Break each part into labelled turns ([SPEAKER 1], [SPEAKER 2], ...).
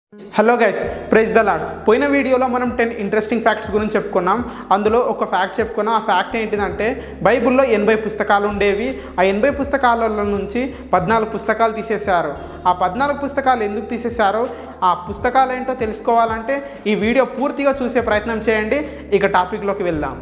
[SPEAKER 1] hello guys praise the Lord పోయిన వీడియోలో మనం టెన్ ఇంట్రెస్టింగ్ ఫ్యాక్ట్స్ గురించి చెప్పుకున్నాం అందులో ఒక ఫ్యాక్ట్ చెప్పుకున్నాం ఆ ఫ్యాక్ట్ ఏంటిదంటే బైబిల్లో ఎనభై పుస్తకాలు ఉండేవి ఆ ఎనభై పుస్తకాలలో నుంచి పద్నాలుగు పుస్తకాలు తీసేశారు ఆ పద్నాలుగు పుస్తకాలు ఎందుకు తీసేశారో ఆ పుస్తకాలు ఏంటో తెలుసుకోవాలంటే ఈ వీడియో పూర్తిగా చూసే ప్రయత్నం చేయండి ఇక టాపిక్లోకి వెళ్దాం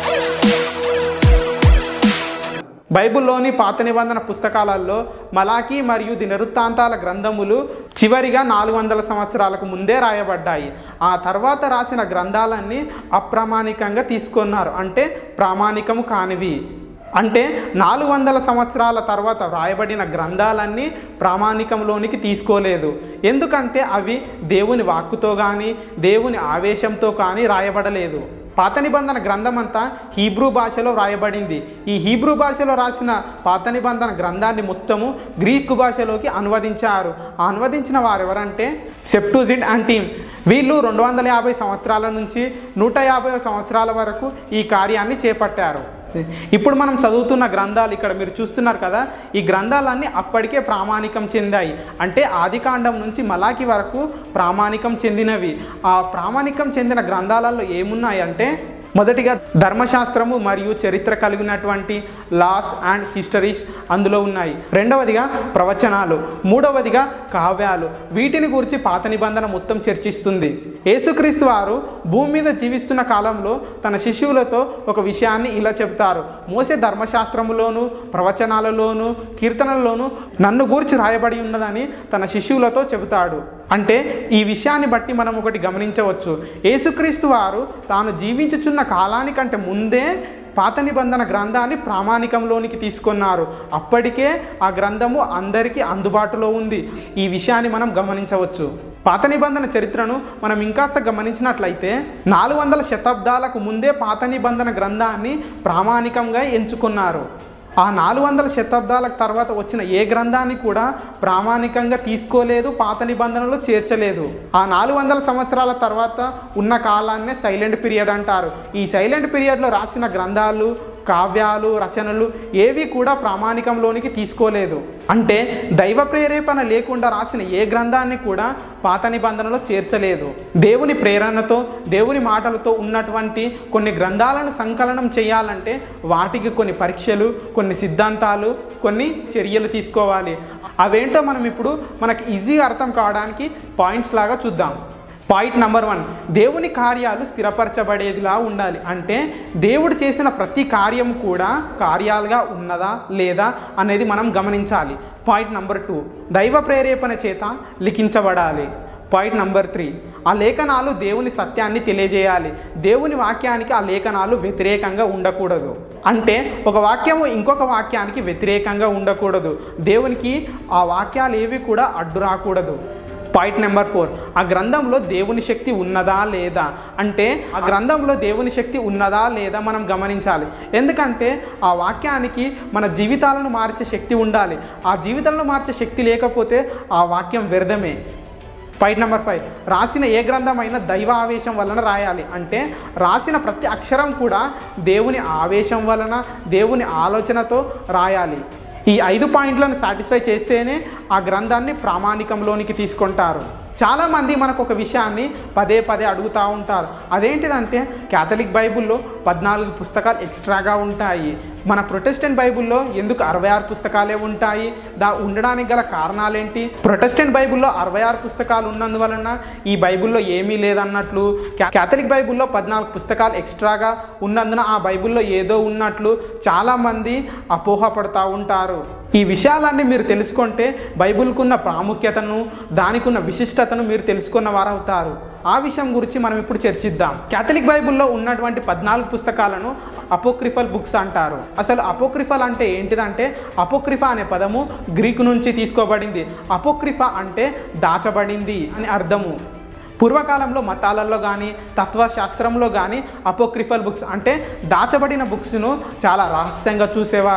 [SPEAKER 1] బైబిల్లోని పాత నిబంధన పుస్తకాలలో మలాకి మరియు దినవృత్తాంతాల గ్రంథములు చివరిగా నాలుగు వందల సంవత్సరాలకు ముందే రాయబడ్డాయి ఆ తర్వాత రాసిన గ్రంథాలన్నీ అప్రామాణికంగా తీసుకున్నారు అంటే ప్రామాణికము కానివి అంటే నాలుగు వందల సంవత్సరాల తర్వాత వ్రాయబడిన గ్రంథాలన్నీ ప్రామాణికంలోనికి తీసుకోలేదు ఎందుకంటే అవి దేవుని వాక్కుతో కానీ దేవుని ఆవేశంతో కానీ రాయబడలేదు పాత నిబంధన గ్రంథం అంతా హీబ్రూ భాషలో వ్రాయబడింది ఈ హీబ్రూ భాషలో రాసిన పాత నిబంధన గ్రంథాన్ని మొత్తము గ్రీకు భాషలోకి అనువదించారు ఆ అనువదించిన వారు ఎవరంటే సెప్టూజిడ్ అండ్ టీమ్ వీళ్ళు రెండు వందల యాభై సంవత్సరాల నుంచి నూట యాభై సంవత్సరాల వరకు ఈ కార్యాన్ని చేపట్టారు ఇప్పుడు మనం చదువుతున్న గ్రంథాలు ఇక్కడ మీరు చూస్తున్నారు కదా ఈ గ్రంథాలన్నీ అప్పటికే ప్రామాణికం చెందాయి అంటే ఆదికాండం నుంచి మలాకి వరకు ప్రామాణికం చెందినవి ఆ ప్రామాణికం చెందిన గ్రంథాలలో ఏమున్నాయంటే మొదటిగా ధర్మశాస్త్రము మరియు చరిత్ర కలిగినటువంటి లాస్ అండ్ హిస్టరీస్ అందులో ఉన్నాయి రెండవదిగా ప్రవచనాలు మూడవదిగా కావ్యాలు వీటిని గురించి పాత నిబంధన మొత్తం చర్చిస్తుంది యేసుక్రీస్తు వారు భూమి మీద జీవిస్తున్న కాలంలో తన శిష్యులతో ఒక విషయాన్ని ఇలా చెబుతారు మోసే ధర్మశాస్త్రములోను ప్రవచనాలలోను కీర్తనలలోను నన్ను గూర్చి రాయబడి ఉన్నదని తన శిష్యులతో చెబుతాడు అంటే ఈ విషయాన్ని బట్టి మనం ఒకటి గమనించవచ్చు యేసుక్రీస్తు వారు తాను జీవించుచున్న కాలానికంటే ముందే పాత నిబంధన గ్రంథాన్ని ప్రామాణికంలోనికి తీసుకున్నారు అప్పటికే ఆ గ్రంథము అందరికీ అందుబాటులో ఉంది ఈ విషయాన్ని మనం గమనించవచ్చు పాత నిబంధన చరిత్రను మనం ఇంకాస్త గమనించినట్లయితే నాలుగు వందల శతాబ్దాలకు ముందే పాత నిబంధన గ్రంథాన్ని ప్రామాణికంగా ఎంచుకున్నారు ఆ నాలుగు వందల శతాబ్దాల తర్వాత వచ్చిన ఏ గ్రంథాన్ని కూడా ప్రామాణికంగా తీసుకోలేదు పాత నిబంధనలు చేర్చలేదు ఆ నాలుగు వందల సంవత్సరాల తర్వాత ఉన్న కాలాన్నే సైలెంట్ పీరియడ్ అంటారు ఈ సైలెంట్ పీరియడ్లో రాసిన గ్రంథాలు కావ్యాలు రచనలు ఏవి కూడా ప్రామాణికంలోనికి తీసుకోలేదు అంటే దైవ ప్రేరేపణ లేకుండా రాసిన ఏ గ్రంథాన్ని కూడా పాత నిబంధనలో చేర్చలేదు దేవుని ప్రేరణతో దేవుని మాటలతో ఉన్నటువంటి కొన్ని గ్రంథాలను సంకలనం చేయాలంటే వాటికి కొన్ని పరీక్షలు కొన్ని సిద్ధాంతాలు కొన్ని చర్యలు తీసుకోవాలి అవేంటో మనం ఇప్పుడు మనకి ఈజీగా అర్థం కావడానికి పాయింట్స్ లాగా చూద్దాం పాయింట్ నెంబర్ వన్ దేవుని కార్యాలు స్థిరపరచబడేదిలా ఉండాలి అంటే దేవుడు చేసిన ప్రతి కార్యం కూడా కార్యాలుగా ఉన్నదా లేదా అనేది మనం గమనించాలి పాయింట్ నెంబర్ టూ దైవ ప్రేరేపణ చేత లిఖించబడాలి పాయింట్ నంబర్ త్రీ ఆ లేఖనాలు దేవుని సత్యాన్ని తెలియజేయాలి దేవుని వాక్యానికి ఆ లేఖనాలు వ్యతిరేకంగా ఉండకూడదు అంటే ఒక వాక్యము ఇంకొక వాక్యానికి వ్యతిరేకంగా ఉండకూడదు దేవునికి ఆ వాక్యాలు ఏవి కూడా అడ్డు రాకూడదు పాయింట్ నెంబర్ ఫోర్ ఆ గ్రంథంలో దేవుని శక్తి ఉన్నదా లేదా అంటే ఆ గ్రంథంలో దేవుని శక్తి ఉన్నదా లేదా మనం గమనించాలి ఎందుకంటే ఆ వాక్యానికి మన జీవితాలను మార్చే శక్తి ఉండాలి ఆ జీవితాలను మార్చే శక్తి లేకపోతే ఆ వాక్యం వ్యర్థమే పాయింట్ నెంబర్ ఫైవ్ రాసిన ఏ గ్రంథమైనా దైవ ఆవేశం వలన రాయాలి అంటే రాసిన ప్రతి అక్షరం కూడా దేవుని ఆవేశం వలన దేవుని ఆలోచనతో రాయాలి ఈ ఐదు పాయింట్లను సాటిస్ఫై చేస్తేనే ఆ గ్రంథాన్ని ప్రామాణికంలోనికి తీసుకుంటారు చాలామంది మనకు ఒక విషయాన్ని పదే పదే అడుగుతూ ఉంటారు అదేంటిదంటే క్యాథలిక్ బైబిల్లో పద్నాలుగు పుస్తకాలు ఎక్స్ట్రాగా ఉంటాయి మన ప్రొటెస్టెంట్ బైబిల్లో ఎందుకు అరవై ఆరు పుస్తకాలే ఉంటాయి దా ఉండడానికి గల కారణాలేంటి ప్రొటెస్టెంట్ బైబిల్లో అరవై ఆరు పుస్తకాలు ఉన్నందువలన ఈ బైబిల్లో ఏమీ లేదన్నట్లు క్యా- క్యాథలిక్ బైబిల్లో పద్నాలుగు పుస్తకాలు ఎక్స్ట్రాగా ఉన్నందున ఆ బైబిల్లో ఏదో ఉన్నట్లు చాలామంది అపోహపడతా ఉంటారు ఈ విషయాలన్నీ మీరు తెలుసుకుంటే బైబిల్కున్న ప్రాముఖ్యతను దానికున్న విశిష్టతను మీరు తెలుసుకున్న వారు అవుతారు ఆ విషయం గురించి మనం ఇప్పుడు చర్చిద్దాం క్యాథలిక్ బైబిల్లో ఉన్నటువంటి పద్నాలుగు పుస్తకాలను అపోక్రిఫల్ బుక్స్ అంటారు అసలు అపోక్రిఫల్ అంటే ఏంటిదంటే అపోక్రిఫా అనే పదము గ్రీకు నుంచి తీసుకోబడింది అపోక్రిఫా అంటే దాచబడింది అని అర్థము పూర్వకాలంలో మతాలలో కానీ తత్వశాస్త్రంలో కానీ అపోక్రిఫల్ బుక్స్ అంటే దాచబడిన బుక్స్ను చాలా రహస్యంగా చూసేవారు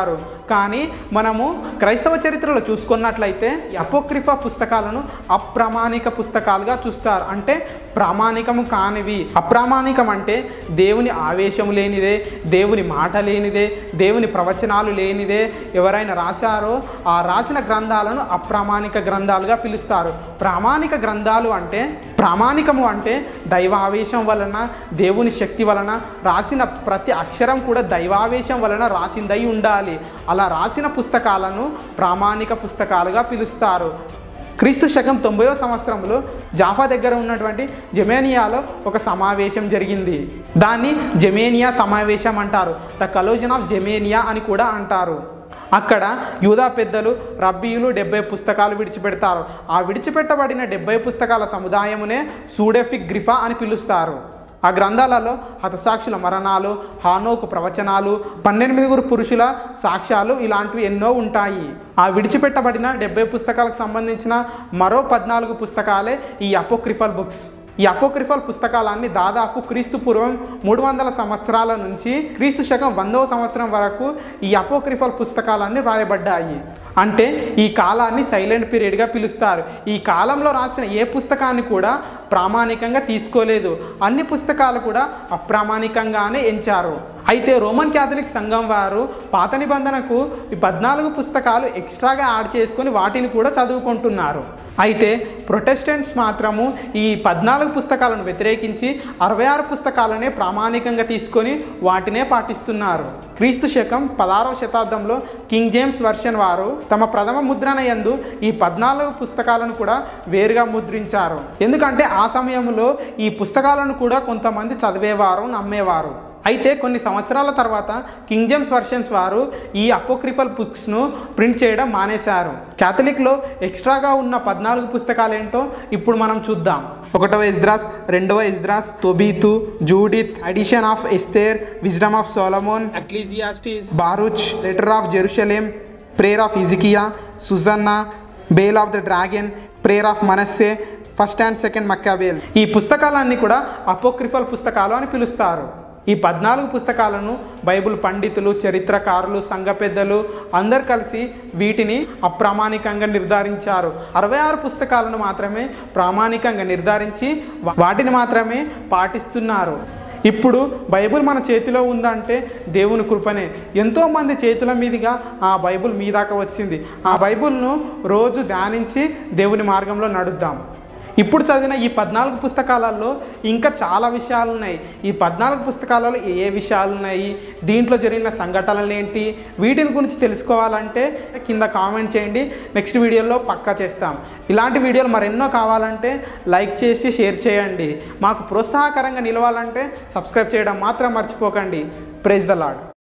[SPEAKER 1] కానీ మనము క్రైస్తవ చరిత్రలో చూసుకున్నట్లయితే ఈ అపోక్రిఫా పుస్తకాలను అప్రామాణిక పుస్తకాలుగా చూస్తారు అంటే ప్రామాణికము కానివి అప్రామాణికం అంటే దేవుని ఆవేశం లేనిదే దేవుని మాట లేనిదే దేవుని ప్రవచనాలు లేనిదే ఎవరైనా రాశారో ఆ రాసిన గ్రంథాలను అప్రామాణిక గ్రంథాలుగా పిలుస్తారు ప్రామాణిక గ్రంథాలు అంటే ప్రామాణికము అంటే దైవావేశం వలన దేవుని శక్తి వలన రాసిన ప్రతి అక్షరం కూడా దైవావేశం వలన రాసిందై ఉండాలి అలా రాసిన పుస్తకాలను ప్రామాణిక పుస్తకాలుగా పిలుస్తారు క్రీస్తు శకం తొంభైవ సంవత్సరంలో జాఫా దగ్గర ఉన్నటువంటి జమేనియాలో ఒక సమావేశం జరిగింది దాన్ని జమేనియా సమావేశం అంటారు ద కలోజన్ ఆఫ్ జమేనియా అని కూడా అంటారు అక్కడ యూదా పెద్దలు రబ్బీయులు డెబ్బై పుస్తకాలు విడిచిపెడతారు ఆ విడిచిపెట్టబడిన డెబ్బై పుస్తకాల సముదాయమునే సూడెఫిక్ గ్రిఫా అని పిలుస్తారు ఆ గ్రంథాలలో హతసాక్షుల మరణాలు హానోకు ప్రవచనాలు పన్నెనిమిదిగురు పురుషుల సాక్ష్యాలు ఇలాంటివి ఎన్నో ఉంటాయి ఆ విడిచిపెట్టబడిన డెబ్బై పుస్తకాలకు సంబంధించిన మరో పద్నాలుగు పుస్తకాలే ఈ అపోక్రిఫల్ బుక్స్ ఈ అపోక్రిఫల్ పుస్తకాలన్నీ దాదాపు క్రీస్తు పూర్వం మూడు వందల సంవత్సరాల నుంచి క్రీస్తు శకం వందవ సంవత్సరం వరకు ఈ అపోక్రిఫల్ పుస్తకాలన్నీ రాయబడ్డాయి అంటే ఈ కాలాన్ని సైలెంట్ పీరియడ్గా పిలుస్తారు ఈ కాలంలో రాసిన ఏ పుస్తకాన్ని కూడా ప్రామాణికంగా తీసుకోలేదు అన్ని పుస్తకాలు కూడా అప్రామాణికంగానే ఎంచారు అయితే రోమన్ క్యాథలిక్ సంఘం వారు పాత నిబంధనకు ఈ పద్నాలుగు పుస్తకాలు ఎక్స్ట్రాగా యాడ్ చేసుకొని వాటిని కూడా చదువుకుంటున్నారు అయితే ప్రొటెస్టెంట్స్ మాత్రము ఈ పద్నాలుగు పుస్తకాలను వ్యతిరేకించి అరవై ఆరు పుస్తకాలనే ప్రామాణికంగా తీసుకొని వాటినే పాటిస్తున్నారు క్రీస్తు శకం పదహారవ శతాబ్దంలో కింగ్ జేమ్స్ వర్షన్ వారు తమ ప్రథమ ముద్రణ యందు ఈ పద్నాలుగు పుస్తకాలను కూడా వేరుగా ముద్రించారు ఎందుకంటే ఆ సమయంలో ఈ పుస్తకాలను కూడా కొంతమంది చదివేవారు నమ్మేవారు అయితే కొన్ని సంవత్సరాల తర్వాత కింగ్ జేమ్స్ వర్షన్స్ వారు ఈ అపోక్రిఫల్ బుక్స్ను ప్రింట్ చేయడం మానేశారు క్యాథలిక్లో ఎక్స్ట్రాగా ఉన్న పద్నాలుగు పుస్తకాలు ఏంటో ఇప్పుడు మనం చూద్దాం ఒకటవ ఇజ్ద్రాస్ రెండవ Esdras Tobit Judith addition of Esther wisdom of Solomon Ecclesiasticus Baruch letter of Jerusalem prayer of Hezekiah Susanna Bel of the dragon prayer of Manasseh first and second Maccabees ఈ పుస్తకాలన్నీ కూడా అపోక్రిఫల్ పుస్తకాలు అని పిలుస్తారు ఈ పద్నాలుగు పుస్తకాలను బైబిల్ పండితులు చరిత్రకారులు సంఘ పెద్దలు అందరు కలిసి వీటిని అప్రామాణికంగా నిర్ధారించారు అరవై ఆరు పుస్తకాలను మాత్రమే ప్రామాణికంగా నిర్ధారించి వా- వాటిని మాత్రమే పాటిస్తున్నారు ఇప్పుడు బైబిల్ మన చేతిలో ఉందంటే దేవుని కృపనే ఎంతోమంది చేతుల మీదుగా ఆ బైబిల్ మీ దాకా వచ్చింది ఆ బైబిల్ను రోజు ధ్యానించి దేవుని మార్గంలో నడుద్దాం ఇప్పుడు చదివిన ఈ పద్నాలుగు పుస్తకాలలో ఇంకా చాలా విషయాలు ఉన్నాయి ఈ పద్నాలుగు పుస్తకాలలో ఏ ఏ విషయాలు ఉన్నాయి దీంట్లో జరిగిన సంఘటనలు ఏంటి వీటిని గురించి తెలుసుకోవాలంటే కింద కామెంట్ చేయండి నెక్స్ట్ వీడియోలో పక్కా చేస్తాం ఇలాంటి వీడియోలు మరెన్నో కావాలంటే లైక్ చేసి షేర్ చేయండి మాకు ప్రోత్సాహకరంగా నిలవాలంటే సబ్స్క్రైబ్ చేయడం మాత్రం మర్చిపోకండి ప్రైజ్ ద లాడ్